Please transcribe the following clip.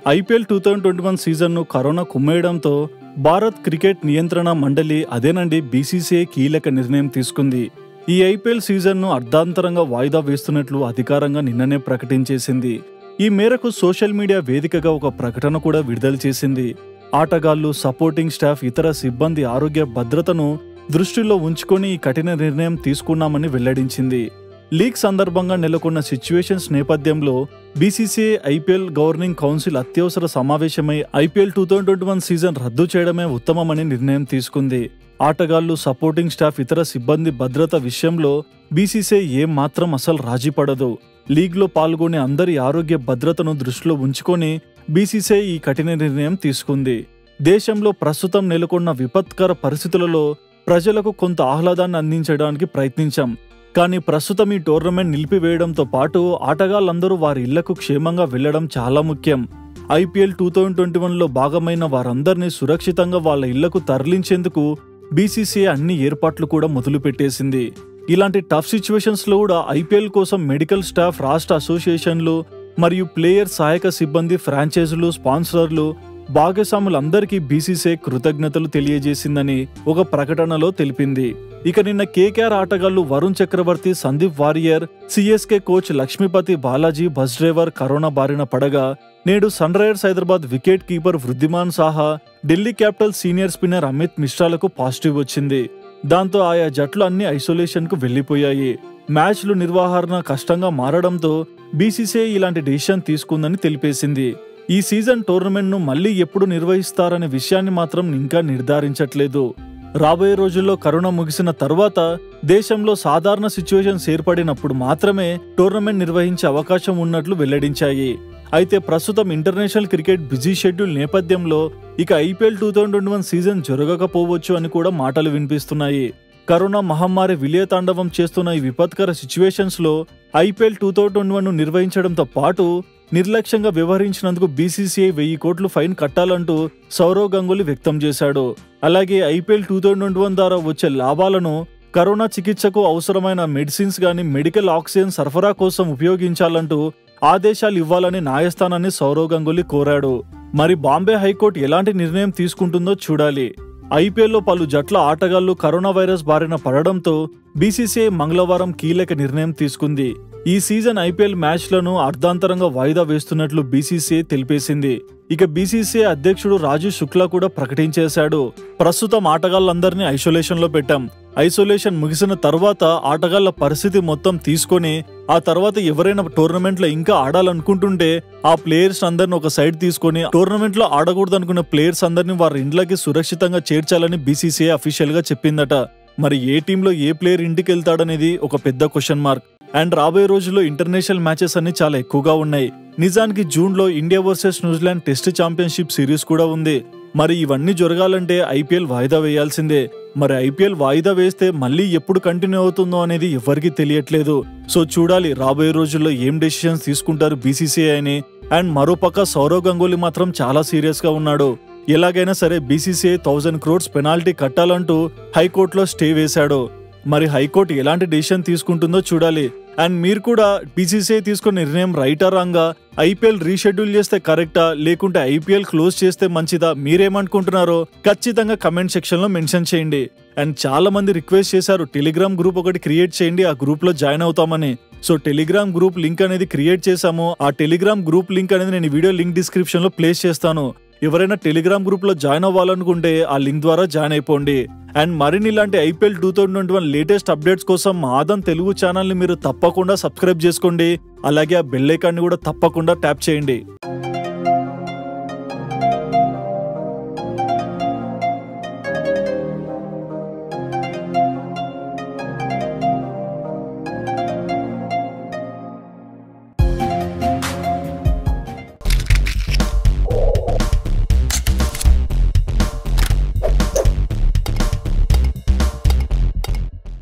IPL two thousand twenty one సీజన్ను corona కుమ్మేయడంతో Bharat cricket నియంత్రణ మండలి అదేనండి బీసీసీఐ కీలక నిర్ణయం తీసుకుంది ఈ ఐపీఎల్ సీజన్ను అర్ధాంతరంగా వాయిదా వేస్తున్నట్లు అధికారంగా నిన్ననే ప్రకటించేసింది ఈ మేరకు సోషల్ మీడియా వేదికగా ఒక ప్రకటన కూడా విడుదల చేసింది ఆటగాళ్లు సపోర్టింగ్ స్టాఫ్ ఇతర సిబ్బంది ఆరోగ్య భద్రతను దృష్టిలో ఉంచుకొని ఈ కఠిన నిర్ణయం తీసుకున్నామని వెల్లడించింది లీగ్ సందర్భంగా నెలకొన్న సిచ్యువేషన్స్ నేపథ్యంలో బీసీసీఐ ఐపీఎల్ గవర్నింగ్ కౌన్సిల్ అత్యవసర సమావేశమై IPL two thousand twenty one season రద్దు చేయడమే ఉత్తమమని నిర్ణయం తీసుకుంది ఆటగాళ్లు సపోర్టింగ్ స్టాఫ్ ఇతర సిబ్బంది భద్రత విషయంలో బీసీసీఐ ఏం మాత్రం అసలు రాజీ పడదు లీగ్లో పాల్గొనే అందరి ఆరోగ్య భద్రతను దృష్టిలో ఉంచుకొని బీసీసీఐ ఈ కఠిన నిర్ణయం తీసుకుంది దేశంలో ప్రస్తుతం నెలకొన్న విపత్కర పరిస్థితులలో ప్రజలకు కొంత ఆహ్లాదాన్ని అందించడానికి ప్రయత్నించాం కానీ ప్రస్తుతం ఈ టోర్నమెంట్ నిలిపివేయడంతో పాటు ఆటగాళ్లందరూ వారి ఇళ్లకు క్షేమంగా వెళ్లడం చాలా ముఖ్యం ఐపీఎల్ టూ థౌజండ్ ట్వంటీ వన్లో భాగమైన వారందరినీ సురక్షితంగా వాళ్ళ ఇళ్లకు తరలించేందుకు బీసీసీఐ అన్ని ఏర్పాట్లు కూడా మొదలుపెట్టేసింది ఇలాంటి టఫ్ సిచ్యువేషన్స్ లో కూడా ఐపీఎల్ కోసం మెడికల్ స్టాఫ్ రాష్ట్ర అసోసియేషన్లు మరియు ప్లేయర్ సహాయక సిబ్బంది ఫ్రాంచైజీలు స్పాన్సర్లు భాగస్వాములందరికీ బీసీసీఐ కృతజ్ఞతలు తెలియజేసిందని ఒక ప్రకటనలో తెలిపింది ఇక నిన్న కేకేఆర్ ఆటగాళ్లు Varun Chakravarthy Sandeep Warrier CSK coach Lakshmipathy Balaji bus driver corona బారిన పడగా నేడు Sunrisers Hyderabad wicket keeper Wriddhiman Saha Delhi Capital senior spinner Amit మిశ్రాలకు పాజిటివ్ వచ్చింది దాంతో ఆయా జట్లు అన్ని ఐసోలేషన్ కు వెళ్లిపోయాయి మ్యాచ్లు నిర్వహణ కష్టంగా మారడంతో బీసీసీఐ ఇలాంటి డిసిషన్ తీసుకుందని తెలిపేసింది ఈ సీజన్ టోర్నమెంట్ ను మళ్లీ ఎప్పుడు నిర్వహిస్తారనే విషయాన్ని మాత్రం ఇంకా నిర్ధారించట్లేదు రాబోయే రోజుల్లో కరోనా ముగిసిన తర్వాత దేశంలో సాధారణ సిచ్యువేషన్స్ ఏర్పడినప్పుడు మాత్రమే టోర్నమెంట్ నిర్వహించే అవకాశం ఉన్నట్లు వెల్లడించాయి అయితే ప్రస్తుతం ఇంటర్నేషనల్ క్రికెట్ బిజీ షెడ్యూల్ నేపథ్యంలో ఇక IPL two thousand twenty one season జరగకపోవచ్చు అని కూడా మాటలు వినిపిస్తున్నాయి కరోనా మహమ్మారి విలయతాండవం చేస్తున్న ఈ విపత్కర సిచ్యువేషన్స్ లో IPL two thousand twenty one నిర్వహించడంతో పాటు నిర్లక్ష్యంగా వ్యవహరించినందుకు బీసీసీఐ వెయ్యి కోట్లు ఫైన్ కట్టాలంటూ సౌరవ్ గంగూలీ వ్యక్తం చేశాడు అలాగే IPL two thousand twenty one ద్వారా వచ్చే లాభాలను కరోనా చికిత్సకు అవసరమైన మెడిసిన్స్ గాని మెడికల్ ఆక్సిజన్ సరఫరా కోసం ఉపయోగించాలంటూ ఆదేశాలు ఇవ్వాలని న్యాయస్థానాన్ని సౌరవ్ గంగూలీ కోరాడు మరి బాంబే హైకోర్టు ఎలాంటి నిర్ణయం తీసుకుంటుందో చూడాలి ఐపీఎల్లో పలు జట్ల ఆటగాళ్లు కరోనా వైరస్ బారిన పడడంతో బీసీసీఐ మంగళవారం కీలక నిర్ణయం తీసుకుంది ఈ సీజన్ ఐపీఎల్ మ్యాచ్లను అర్ధాంతరంగా వాయిదా వేస్తున్నట్లు బీసీసీఐ తెలిపేసింది ఇక బీసీసీఐ అధ్యక్షుడు రాజు శుక్లా కూడా ప్రకటించేశాడు ప్రస్తుతం ఆటగాళ్లందరినీ ఐసోలేషన్ లో పెట్టాం ఐసోలేషన్ ముగిసిన తర్వాత ఆటగాళ్ల పరిస్థితి మొత్తం తీసుకొని ఆ తర్వాత ఎవరైనా టోర్నమెంట్ లో ఇంకా ఆడాలనుకుంటుంటే ఆ ప్లేయర్స్ అందరిని ఒక సైడ్ తీసుకొని టోర్నమెంట్ లో ఆడకూడదు అనుకున్న ప్లేయర్స్ అందరిని వారి ఇండ్లకి సురక్షితంగా చేర్చాలని బీసీసీఐ అఫీషియల్ గా చెప్పిందట మరి ఏ టీంలో ఏ ప్లేయర్ ఇంటికి వెళ్తాడనేది ఒక పెద్ద క్వశ్చన్ మార్క్ అండ్ రాబోయే రోజుల్లో ఇంటర్నేషనల్ మ్యాచెస్ అన్ని చాలా ఎక్కువగా ఉన్నాయి నిజానికి జూన్ లో India versus New Zealand test championship series కూడా ఉంది మరి ఇవన్నీ జరగాలంటే ఐపీఎల్ వాయిదా వేయాల్సిందే మరి ఐపీఎల్ వాయిదా వేస్తే మళ్ళీ ఎప్పుడు కంటిన్యూ అవుతుందో అనేది ఎవరికీ తెలియట్లేదు సో చూడాలి రాబోయే రోజుల్లో ఏం డెసిషన్స్ తీసుకుంటారు బీసీసీఐ అని అండ్ మరోపక్క సౌరవ్ గంగూలీ మాత్రం చాలా సీరియస్ గా ఉన్నాడు ఎలాగైనా సరే బీసీసీఐ థౌజండ్ క్రోడ్స్ పెనాల్టీ కట్టాలంటూ హైకోర్టులో స్టే వేశాడు మరి హైకోర్టు ఎలాంటి డెసిషన్ తీసుకుంటుందో చూడాలి అండ్ మీరు కూడా బీసీసీఐ తీసుకున్న నిర్ణయం రైటా రాంగా ఐపీఎల్ రీషెడ్యూల్ చేస్తే కరెక్టా లేకుంటే ఐపీఎల్ క్లోజ్ చేస్తే మంచిదా మీరేమనుకుంటున్నారో ఖచ్చితంగా కమెంట్ సెక్షన్ లో మెన్షన్ చేయండి అండ్ చాలా మంది రిక్వెస్ట్ చేశారు టెలిగ్రామ్ గ్రూప్ ఒకటి క్రియేట్ చేయండి ఆ గ్రూప్ లో జాయిన్ అవుతామని సో టెలిగ్రామ్ గ్రూప్ లింక్ అనేది క్రియేట్ చేశాము ఆ టెలిగ్రామ్ గ్రూప్ లింక్ అనేది నేను వీడియో లింక్ డిస్క్రిప్షన్ లో ప్లేస్ చేస్తాను ఎవరైనా టెలిగ్రామ్ గ్రూప్ లో జాయిన్ అవ్వాలనుకుంటే ఆ లింక్ ద్వారా జాయిన్ అయిపోండి అండ్ మరిన్ని ఇలాంటి IPL two thousand twenty one latest updates కోసం ఆదన్ తెలుగు ఛానల్ ని మీరు తప్పకుండా సబ్స్క్రైబ్ చేసుకోండి అలాగే ఆ బెల్ ఐకాన్ ని కూడా తప్పకుండా ట్యాప్ చేయండి